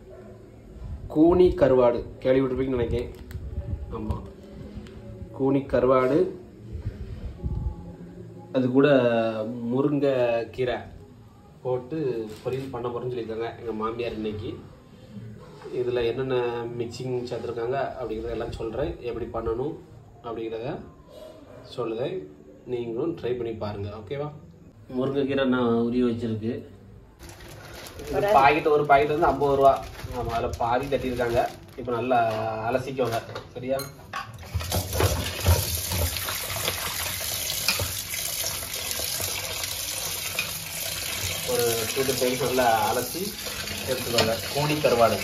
கூனி கருவாடு கேள்விப்பட்டிருப்பீங்கன்னு நினைக்கிறேன் ஆமாம் கூனி கருவாடு அது கூட முருங்கை கீரை போட்டு பொரியல் பண்ண போகிறேன்னு சொல்லியிருக்காங்க எங்கள் மாமியார் இன்னைக்கு இதில் என்னென்ன மிக்சிங் சேர்த்துருக்காங்க அப்படிங்கிறத எல்லாம் சொல்கிறேன் எப்படி பண்ணணும் அப்படிங்கிறத சொல்லுதேன் நீங்களும் ட்ரை பண்ணி பாருங்கள் ஓகேவா முருங்கைக்கீரை நான் உரிய வச்சிருக்கு இது பாக்கெட் ஒரு பாக்கெட் வந்து ஐம்பது ரூபா ஆமாம் அதில் பாதி தட்டியிருக்காங்க இப்போ நல்லா அலசிக்கோங்க சரியா ஒரு டூ டு டைம்ஸ் நல்லா அலசி எடுத்துக்கோங்க கூனி கருவாடு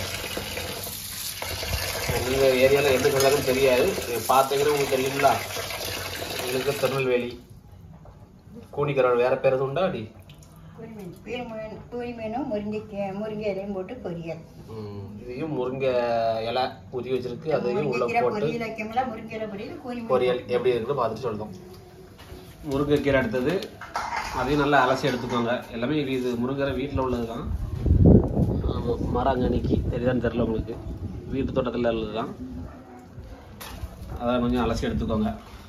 நீங்கள் ஏரியாவில் எந்த கருவாடுன்னு தெரியாது நீங்க பார்த்தீங்கன்னா உங்களுக்கு தெரியுங்களா எங்களுக்கு திருநெல்வேலி கூனி கருவாடு வேற பேர் எதுவும் உண்டா அடி பூரி மீன் பூரி மீனும் முருங்கை முருங்கை இலையும் போட்டு பொரியல் ம், இதையும் முருங்கை இலை ஊற்றி வச்சிருக்கு அதையும் உள்ள முருங்கைக்கீரை போட்டு பொரியல் வைக்கமில்ல முருங்கை பொரியல் கூலி மீன் பொரியல் எப்படி இருக்குன்னு பார்த்துட்டு சொல்லுதோம் முருங்கைக்கீரை எடுத்தது அதையும் நல்லா அலசி எடுத்துக்கோங்க எல்லாமே இது- இது முருங்கை வீட்டில் உள்ளது தான் மரங்கனிக்கு தெரியுதான்னு தெரில உங்களுக்கு வீட்டு தோட்டத்தில் உள்ளது தான் அதை கொஞ்சம் அலசி எடுத்துக்கோங்க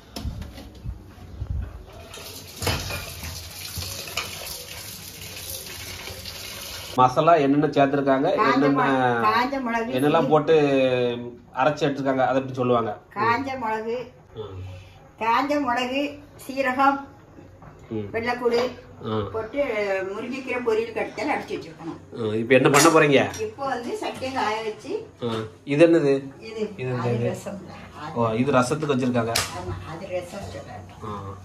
மசாலா என்னென்ன சேர்த்துருக்காங்க காஞ்ச என்னென்ன மிளகு காஞ்ச மிளகு என்னெல்லாம் போட்டு அரைச்சி எடுத்துருக்காங்க அதை எப்படி சொல்லுவாங்க காஞ்ச மிளகு ம். காஞ்ச மிளகு சீரகம் ம். வெள்ளைக்கூடு ஆ. போட்டு முருங்கைக்கீரை பொரியல் கடித்தால் அடிச்சு வச்சிருக்கணும் ஆ, இப்போ என்ன பண்ண போறீங்க இப்போ வந்து சட்டையை காய வச்சு ஆ, இது என்னது இது இது அது இது. ரசம் அது- ஓ இது ரசத்துக்கு வச்சிருக்காங்க ஆமா, அது ரசம் சொல்லலாம் ஆ.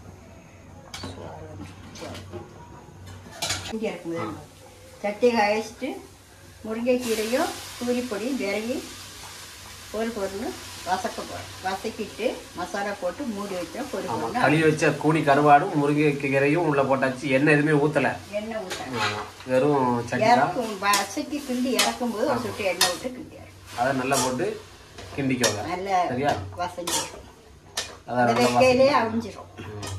இங்கே இருக்கும்போது சட்டையை காய வச்சுட்டு முருங்கைக்கீரையும் பூரிப்பொடியும் விரவி ஒரு பொருள் வசக்க போகிறோம் வசக்கிட்டு மசாலா போட்டு மூடி வச்சா பொரி ஆமா பொருள் களி வச்ச கூனி கருவாடும் முருங்கைக்கீரையும் உள்ள போட்டாச்சு எண்ணெய் எதுவுமே ஊத்தல எண்ணெய் ஊற்றணும் ஆமா வெறும் சட்னி தான் இறக்கும் வசக்கி கிண்டி இறக்கும் போது ஒரு சுட்டு எண்ணெய் விட்டு கிண்டி இறக்கும் அதை நல்லா போட்டு கிண்டிக்கோங்க நல்லா சரியா வசஞ்சிடும் அதான் அந்த நல்லா வாசம். வெக்கையிலே அவிஞ்சிரும் ம்.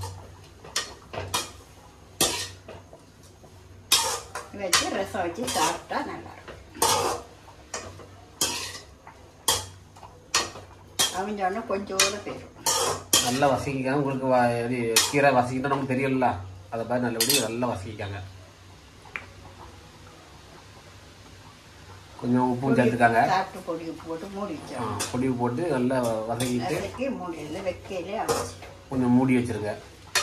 வச்சு ரசம் வச்சு சாப்பிட்டா நல்லா இருக்கும் அவிஞ்சோடனே கொஞ்சோடு போயிடும் நல்லா வசக்கிக்காங்க உங்களுக்கு வ- எப்படி கீரை வசக்கிட்டா நமக்கு தெரியல அதை மாதிரி நல்லபடி நல்லா வசக்கிக்காங்க கொஞ்சம் உப்பும் சேர்த்துக்காங்க சாப்பிட்டு பொடி உப்பு போட்டு மூடி ஆ, வச்சோம் பொடி போட்டு நல்லா வதக்கிட்டு வசக்கி மூடி இல்லை வெக்கையிலே அவிச்சு கொஞ்சம் மூடி வச்சிருங்க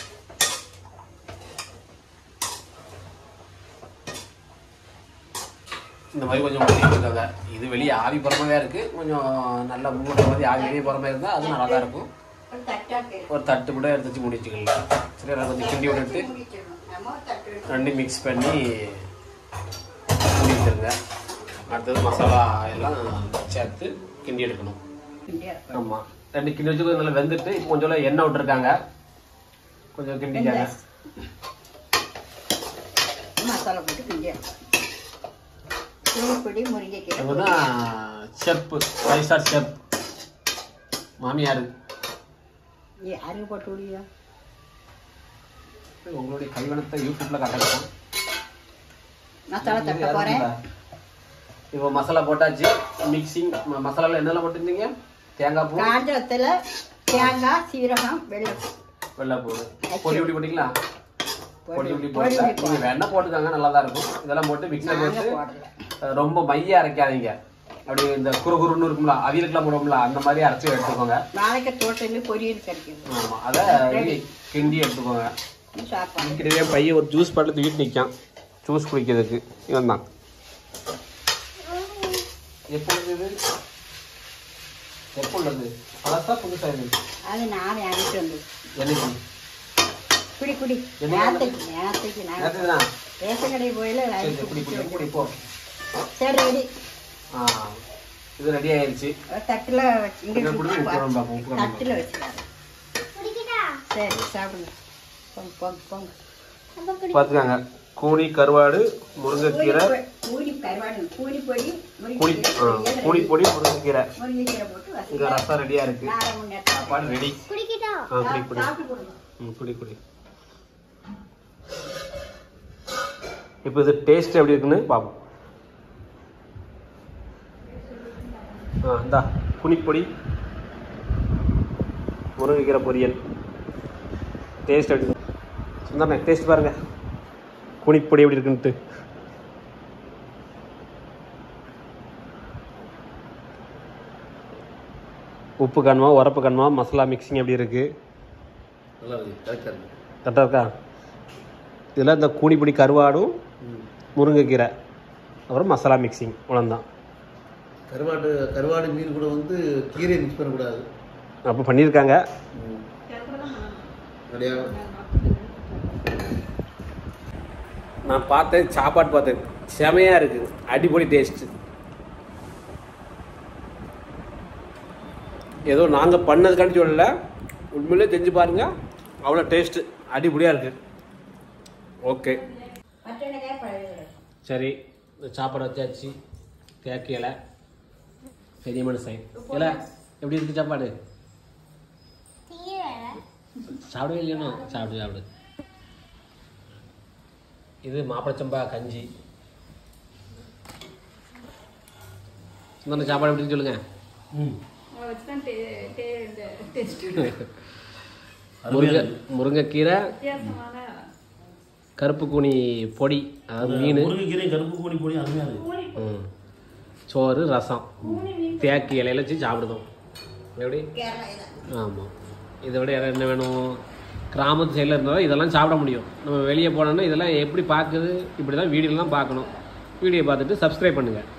இந்த மாதிரி கொஞ்சம் மூடி வச்சுக்கோங்க இது வெளியே ஆவி புறமாவே இருக்கு கொஞ்சம் நல்லா மூடுற மாதிரி ஆவி வெளியே புறமே இருந்தால் அது நல்லா தான் இருக்கும் ஒரு தட்டா போயிடும் ஒரு தட்டு கூட எடுத்து வச்சு மூடி வச்சுக்கலாம் சரி அதை கொஞ்சம் கிண்டி விட்டுட்டு மூடி வச்சிடணும் நம்ம ஒரு தட்டு வச்சு ரெண்டு மிக்ஸ் பண்ணி மூடி வச்சிருங்க அடுத்தது மசாலா எல்லாம் சேர்த்து கிண்டி எடுக்கணும் கிண்டி இறக்கணும். ஆமாம் ரெண்டு கிண்டி வச்சு கொஞ்சம் நல்லா வெந்துட்டு இப்போ கொஞ்சம் எண்ணெய் விட்டுருக்காங்க கொஞ்சம் கிண்டிக்காங்க மசாலா போட்டு கிண்டி இறக்கணும். பூரிப்பொடி முருங்கைக்கீரை இவங்க தான் செப் ஃபைவ் ஸ்டார் செப் மாமியார் நீ அருகு போட்டு விடியா உங்களுடைய கைவனத்தை யூடியூப்ல காட்டலாம் மசாலா தட்ட போறேன் இப்போ மசாலா போட்டாச்சு மிக்சிங் மசாலால என்னெல்லாம் போட்டிருந்தீங்க தேங்காய் பூ காஞ்ச வத்தல தேங்காய் சீரகம் வெள்ளம் வெள்ளைப்பூ பொடி இப்படி போட்டிங்களா பொடி இப்படி பொடி போட்டு இப்படி நீங்க வேணா போட்டுக்காங்க நல்லா தான் இருக்கும் இதெல்லாம் போட்டு மிக்சியில் நாங்க போட்டு போடல அஹ், ரொம்ப மைய அரைக்காதீங்க அப்படி இந்த குறுகுறுன்னு இருக்கும்ல அவியலுக்குலாம் போடுவோம்ல அந்த மாதிரி அரைச்சி எடுத்துக்கோங்க நாளைக்கு தோட்டத்தில் பொரியல் கிடைக்குது ஆமா அதை கிண்டி எடுத்துக்கோங்க சாப்பாடு கிட்டவே பையன் ஒரு ஜூஸ் பாட்டில் தூக்கிட்டு நிற்கான் ஜூஸ் குடிக்கிறதுக்கு இவன் தான் எப்போ இது எப்போ உள்ளது பழசா புதுசா இது அது நான் வாங்கிட்டு வந்தது என்னைக்கு குடி குடி என்ன நேரத்துக்கு நேரத்துக்கு நான் நேற்று தான் ரேஷன் கடை போயில சரி வாங்கி சரி, குடி குடி குடிச்சு குடி போ சரி ரெடி ஆ இது ரெடி ஆயிருச்சு ஒரு தட்டுல வச்சு இங்க இங்க குடி, உப்பு வேணும் பாப்போம், உப்பு வேணும் தட்டுல வச்சுக்காரு சரி சாப்பிடுங்க பொங்க பொங்க பொங்க பார்த்துக்காங்க கூனி கருவாடு முருங்கைக்கீரை பூரி கருவாடு பூரி பொடி கூனி ஆ, கூனி பொடி முருங்கைக்கீரை முருங்கைக்கீரை போட்டு இங்க வசதி ரசம் ரெடியா இருக்கு நாலு மணி நேரத்துல சாப்பாடு ரெடி ஆ குடி குடி சாப்பிட்டு கொடுங்க ம் குடி குடி இப்போ இது டேஸ்ட் எப்படி இருக்குன்னு பார்ப்போம் ஆ இந்தா புனிப்பொடி முருங்கைக்கீரை பொரியல் டேஸ்ட் எப்படி சொந்தாண்ணே டேஸ்ட் பாருங்க குனிப்பொடி எப்படி இருக்குன்ட்டு உப்பு கண்மா உரப்பு கண்மா மசாலா மிக்சிங் எப்படி இருக்கு நல்லா இருக்கு கரெக்டாக இருக்கு கரெக்டாக இருக்கா இதில் இந்த கூனிப்பொடி கருவாடும் முருங்கைக்கீரை அப்புறம் மசாலா மிக்சிங் இவ்வளோதான் கருவாடு கருவாடு மீன் கூட வந்து கீரையை மிக்ஸ் பண்ணக்கூடாது அப்போ பண்ணியிருக்காங்க அப்படியா நான் பார்த்தேன் சாப்பாடு பார்த்தேன் செமையாக இருக்குது அடிப்பொடி டேஸ்ட்டு ஏதோ நாங்கள் பண்ணதுக்காண்டி சொல்லல உண்மையிலே செஞ்சு பாருங்க அவ்வளோ டேஸ்ட்டு அடிப்பொடியாக இருக்குது ஓகே பச்சைக்காய் பழகுது சரி இந்த சாப்பாடு வச்சாச்சு தேக்கு இலை பெரிய மனுஷன் இலை எப்படி இருக்கு சாப்பாடு சாப்பிடவே இல்லையா சாப்பிடு சாப்பிடு இது மாப்பிளச்சம்பா கஞ்சி இந்த சாப்பாடு எப்படின்னு சொல்லுங்க வச்சுதான் டேஸ்ட் முருங்கை முருங்கைக்கீரை வித்தியாசமான கருப்பு கூனி பொடி அதாவது மீன் முருங்கைக்கீரை கருப்பு கோழி பொடி அருமையாக இருக்கு ம். சோறு ரசம் தேக்கு இலையில வச்சு சாப்பிடுதோம் எப்படி ஆமாம் இதை விட வேற என்ன வேணும் கிராமத்து சைடில் இருந்தாலும் இதெல்லாம் சாப்பிட முடியும் நம்ம வெளியே போனோம்னா இதெல்லாம் எப்படி பார்க்குது இப்படி தான் வீடியோலாம் பார்க்கணும் வீடியோ பார்த்துட்டு சப்ஸ்கிரைப் பண்ணுங்கள்